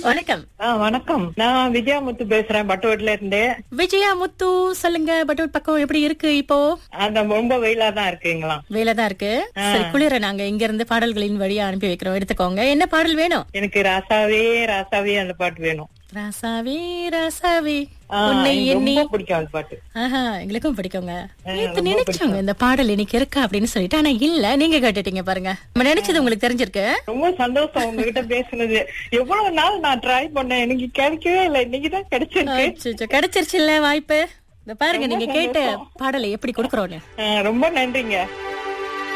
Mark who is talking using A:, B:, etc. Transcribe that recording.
A: வணக்கம்
B: ஆ, வணக்கம் நான் விஜயாமுத்து பேசுறேன் பட்டுவட்டில இருந்து
A: விஜயா முத்து சொல்லுங்க பட்டூர் பக்கம் எப்படி இருக்கு இப்போ
B: அந்த ரொம்ப வெயிலா தான் இருக்குங்களா
A: வேலை தான் இருக்கு சரி குளிர நாங்க இங்க இருந்து பாடல்களின் வழியா அனுப்பி வைக்கிறோம் எடுத்துக்கோங்க என்ன பாடல் வேணும்
B: எனக்கு ராசாவே ராசாவே அந்த பாட்டு வேணும்
A: ராசாவே ராசாவே
B: ஆ,
A: உன்னை
B: எனக்கு
A: எண்ணி
B: ரொம்ப பிடிக்கும் அந்த பாட்டு
A: ஆஹா எங்களுக்கும் பிடிக்குங்க நேத்து நினைச்சோங்க இந்த பாடல் இன்னைக்கு இருக்கா அப்படின்னு சொல்லிட்டு ஆனா இல்ல நீங்க கேட்டுட்டீங்க பாருங்க நம்ம நினைச்சது உங்களுக்கு தெரிஞ்சிருக்கு
B: ரொம்ப சந்தோஷம் உங்ககிட்ட பேசுனது எவ்வளவு நாள் நான் ட்ரை பண்ணேன் எனக்கு கிடைக்கவே இல்லை இன்னைக்கு தான் கிடைச்சிருக்கு
A: அச்சச்சோ, கிடைச்சிருச்சுல்ல வாய்ப்பு இந்த பாருங்க நீங்க கேட்ட பாடலை எப்படி கொடுக்கறோன்னு
B: ஆ, ரொம்ப நன்றிங்க